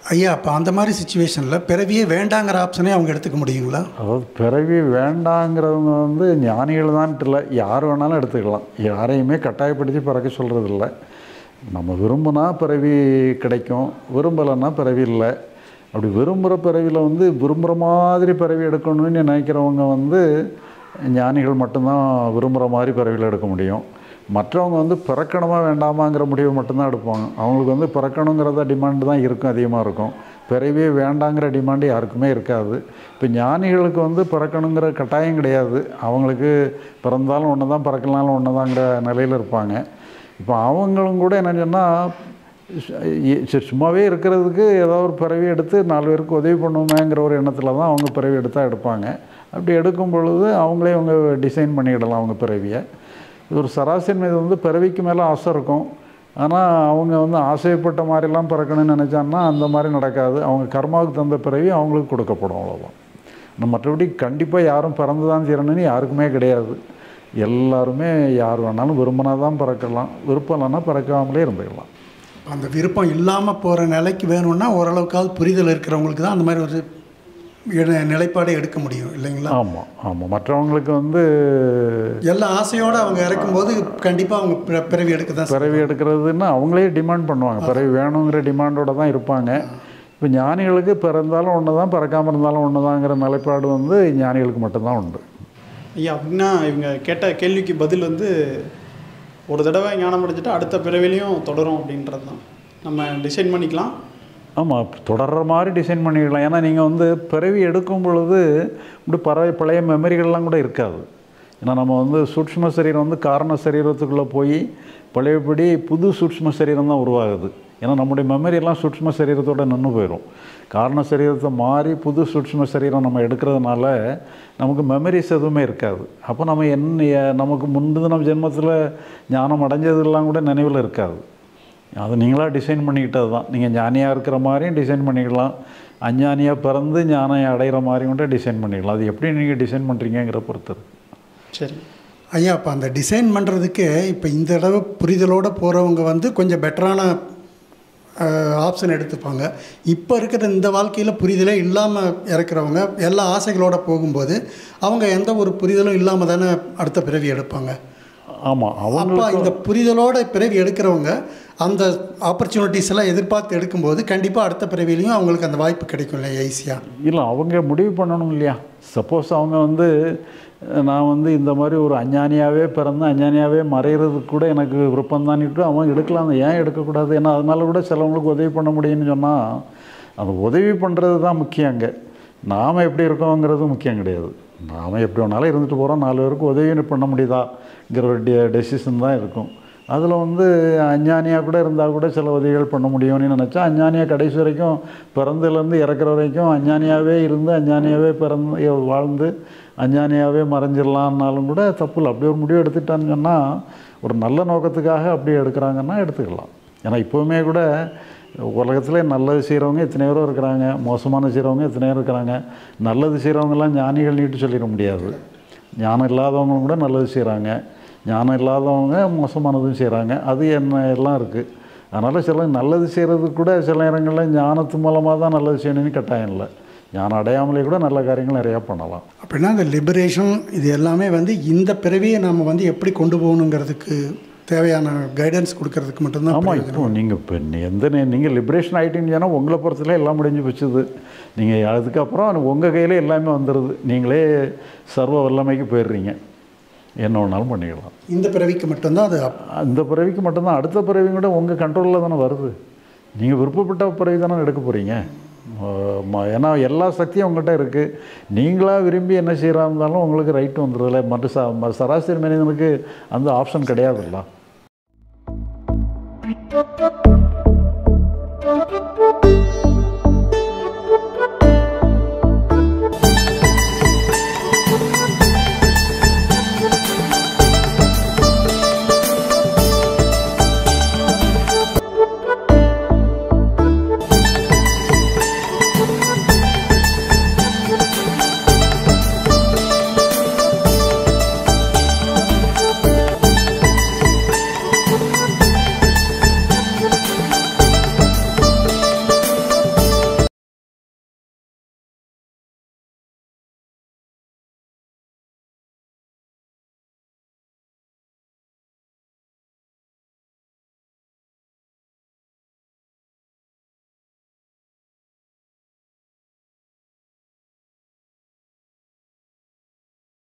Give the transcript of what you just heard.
ஐயா அப்போ அந்த மாதிரி சுச்சுவேஷனில் பிறவியே வேண்டாங்கிற ஆப்ஷனே அவங்க எடுத்துக்க முடியுங்களா அதாவது பிறவி வேண்டாங்கிறவங்க வந்து ஞானிகள் தான்ட்டு இல்லை யார் வேணாலும் எடுத்துக்கலாம் யாரையுமே கட்டாயப்படுத்தி பிறக்க சொல்கிறது இல்லை நம்ம விரும்பினா பிறவி கிடைக்கும் விரும்பலைன்னா பிறவி இல்லை அப்படி விரும்புகிற பிறவியில் வந்து விரும்புகிற மாதிரி பிறவி எடுக்கணும்னு நினைக்கிறவங்க வந்து ஞானிகள் மட்டும்தான் விரும்புகிற மாதிரி பிறவியில் எடுக்க முடியும் மற்றவங்க வந்து பிறக்கணுமா வேண்டாமாங்கிற முடிவு மட்டும்தான் எடுப்பாங்க அவங்களுக்கு வந்து பிறக்கணுங்கிறத டிமாண்டு தான் இருக்கும் அதிகமாக இருக்கும் பிறவியே வேண்டாங்கிற டிமாண்டு யாருக்குமே இருக்காது இப்போ ஞானிகளுக்கு வந்து பிறக்கணுங்கிற கட்டாயம் கிடையாது அவங்களுக்கு பிறந்தாலும் ஒன்று தான் பிறக்கலனாலும் ஒன்று தாங்கிற நிலையில் இருப்பாங்க இப்போ அவங்களும் கூட என்ன சொன்னால் சரி சும்மாவே இருக்கிறதுக்கு ஏதோ ஒரு பிறவி எடுத்து நாலு பேருக்கு உதவி பண்ணுவோமேங்கிற ஒரு எண்ணத்தில் தான் அவங்க பிறவி எடுத்தால் எடுப்பாங்க அப்படி எடுக்கும் பொழுது அவங்களே அவங்க டிசைன் பண்ணிக்கிடலாம் அவங்க பிறவியை இது ஒரு சராசரி மீது வந்து பிறவிக்கு மேலே ஆசை இருக்கும் ஆனால் அவங்க வந்து ஆசைப்பட்ட மாதிரிலாம் பிறக்கணும்னு நினச்சாங்கன்னா அந்த மாதிரி நடக்காது அவங்க கர்மாவுக்கு தந்த பிறவி அவங்களுக்கு கொடுக்கப்படும் அவ்வளோதான் ஆனால் மற்றபடி கண்டிப்பாக யாரும் பிறந்து தான் தீரணும்னு யாருக்குமே கிடையாது எல்லாருமே யார் வேணாலும் விரும்பினா தான் பிறக்கலாம் விருப்பம் இல்லைன்னா பிறக்காமலே இருந்துக்கலாம் அந்த விருப்பம் இல்லாமல் போகிற நிலைக்கு வேணும்னா ஓரளவுக்காவது புரிதல் இருக்கிறவங்களுக்கு தான் அந்த மாதிரி ஒரு இட- நிலைப்பாடே எடுக்க முடியும் இல்லைங்களா ஆமாம் ஆமாம் மற்றவங்களுக்கு வந்து எல்லா ஆசையோடு அவங்க இறக்கும்போது கண்டிப்பாக அவங்க பிற- பிறவி எடுக்க தான் பிறவி எடுக்கிறதுன்னா அவங்களே டிமாண்ட் பண்ணுவாங்க பிறவி வேணுங்கிற டிமாண்டோட தான் இருப்பாங்க இப்போ ஞானிகளுக்கு பிறந்தாலும் ஒன்று தான் பிறக்காமல் இருந்தாலும் ஒன்று தாங்கிற நிலைப்பாடு வந்து ஞானிகளுக்கு மட்டும்தான் உண்டு ஐயா அப்படின்னா இவங்க கேட்ட கேள்விக்கு பதில் வந்து ஒரு தடவை ஞானம் அடைஞ்சிட்டு அடுத்த பிறவிலையும் தொடரும் அப்படின்றது தான் நம்ம டிசைன் பண்ணிக்கலாம் ஆமாம் தொடர்ற மாதிரி டிசைன் பண்ணிக்கலாம் ஏன்னா நீங்கள் வந்து பிறவி எடுக்கும் பொழுது இப்படி பழைய பழைய மெமரிகள்லாம் கூட இருக்காது ஏன்னா நம்ம வந்து சூட்ச்ம சரீரம் வந்து காரண சரீரத்துக்குள்ளே போய் பழையபடி புது சூட்ச்ம சரீரம் தான் உருவாகுது ஏன்னா நம்முடைய மெமரி எல்லாம் சூட்ச்ம சரீரத்தோட நின்று போயிடும் காரண சரீரத்தை மாறி புது சூட்ச்ம சரீரம் நம்ம எடுக்கிறதுனால நமக்கு மெமரிஸ் எதுவுமே இருக்காது அப்போ நம்ம என்ன நமக்கு முந்தின ஜென்மத்தில் ஞானம் அடைஞ்சதெல்லாம் கூட நினைவில் இருக்காது அது நீங்களாக டிசைன் பண்ணிக்கிட்டது தான் நீங்கள் ஞானியாக இருக்கிற மாதிரியும் டிசைன் பண்ணிக்கலாம் அஞ்ஞானியாக பிறந்து ஞானம் அடைகிற மாதிரியும் கூட டிசைன் பண்ணிக்கலாம் அது எப்படி நீங்கள் டிசைன் பண்ணுறீங்கிற பொறுத்தது சரி ஐயா அப்போ அந்த டிசைன் பண்ணுறதுக்கு இப்போ இந்த தடவை புரிதலோடு போகிறவங்க வந்து கொஞ்சம் பெட்டரான ஆப்ஷன் எடுத்துப்பாங்க இப்போ இருக்கிற இந்த வாழ்க்கையில் புரிதலே இல்லாமல் இறக்குறவங்க எல்லா ஆசைகளோட போகும்போது அவங்க எந்த ஒரு புரிதலும் இல்லாமல் தானே அடுத்த பிறவி எடுப்பாங்க ஆமாம் அவங்க அப்போ இந்த புரிதலோட பிறவி எடுக்கிறவங்க அந்த ஆப்பர்ச்சுனிட்டிஸ் எல்லாம் எதிர்பார்த்து எடுக்கும்போது கண்டிப்பாக அடுத்த பிறவிலையும் அவங்களுக்கு அந்த வாய்ப்பு கிடைக்கும் இல்லையா ஈஸியாக இல்லை அவங்க முடிவு பண்ணணும் இல்லையா சப்போஸ் அவங்க வந்து அஹ், நான் வந்து இந்த மாதிரி ஒரு அஞ்ஞானியாகவே பிறந்து அஞ்ஞானியாகவே மறைகிறதுக்கு கூட எனக்கு விருப்பம் தானிட்டு அவன் எடுக்கலாம் ஏன் எடுக்கக்கூடாது ஏன்னா அதனால கூட சிலவங்களுக்கு உதவி பண்ண முடியும்னு சொன்னால் அந்த உதவி பண்ணுறது தான் முக்கியம் அங்கே நாம் எப்படி இருக்கோங்கிறது முக்கியம் கிடையாது நாம் எப்படி வேணாலும் இருந்துட்டு போகிறோம் நாலு பேருக்கு உதவி பண்ண முடியுதாங்கிற ஒரு டெ டெசிஷன் தான் இருக்கும் அதில் வந்து அஞ்ஞானியாக கூட இருந்தால் கூட சில உதவிகள் பண்ண முடியும்னு நினச்சா அஞ்ஞானியாக கடைசி வரைக்கும் பிறந்ததுலேருந்து இறக்குற வரைக்கும் அஞ்ஞானியாகவே இருந்து அஞ்ஞானியாகவே பிறந்து வாழ்ந்து அஞ்ஞானியாகவே மறைஞ்சிடலான்னாலும் கூட தப்பு இல்லை அப்படி ஒரு முடிவு எடுத்துட்டான்னு சொன்னால் ஒரு நல்ல நோக்கத்துக்காக அப்படி எடுக்கிறாங்கன்னா எடுத்துக்கலாம் ஏன்னா இப்போவுமே கூட உலகத்தில் நல்லது செய்கிறவங்க எத்தனை பேரும் இருக்கிறாங்க மோசமான செய்கிறவங்க எத்தனை பேர் இருக்கிறாங்க நல்லது செய்கிறவங்கெல்லாம் ஞானிகள் நீட்டு சொல்லிட முடியாது ஞானம் இல்லாதவங்க கூட நல்லது செய்கிறாங்க ஞானம் இல்லாதவங்க மோசமானதும் செய்கிறாங்க அது என்ன எல்லாம் இருக்குது அதனால் சில நல்லது செய்கிறதுக்கு கூட சில நேரங்களில் ஞானத்து மூலமாக தான் நல்லது செய்யணும்னு கட்டாயம் இல்லை ஞானம் அடையாமலே கூட நல்ல காரியங்கள் நிறையா பண்ணலாம் அப்படின்னா இந்த லிபரேஷன் இது எல்லாமே வந்து இந்த பிறவியை நம்ம வந்து எப்படி கொண்டு போகணுங்கிறதுக்கு தேவையான கைடன்ஸ் கொடுக்கறதுக்கு மட்டும்தான் ஆமாம் பிரயோஜனம். இப்போ நீங்கள் இப்போ எந்த நே- நீங்கள் லிபரேஷன் ஆகிட்டீங்கன்னு சொன்னால் உங்களை பொறுத்தல எல்லாம் முடிஞ்சு போச்சுது நீங்கள் அதுக்கப்புறம் உங்கள் கையிலே எல்லாமே வந்துடுது நீங்களே சர்வ வல்லமைக்கு போயிடுறீங்க என்ன வேணாலும் பண்ணிக்கலாம் இந்த பிறவிக்கு மட்டும்தான் அது அப்- அந்த பிறவிக்கு மட்டும்தான் அடுத்த பிறவி கூட உங்கள் கண்ட்ரோலில் தானே வருது நீங்கள் விருப்பப்பட்ட பிறவி தானே எடுக்க போகிறீங்க ஏன்னா எல்லா சக்தியும் உங்கள்கிட்ட இருக்குது நீங்களாக விரும்பி என்ன செய்கிறா இருந்தாலும் உங்களுக்கு ரைட்டு வந்துடுதுல மற்ற ச ம- சராசரி மனிதனுக்கு அந்த ஆப்ஷன் கிடையாதுல்ல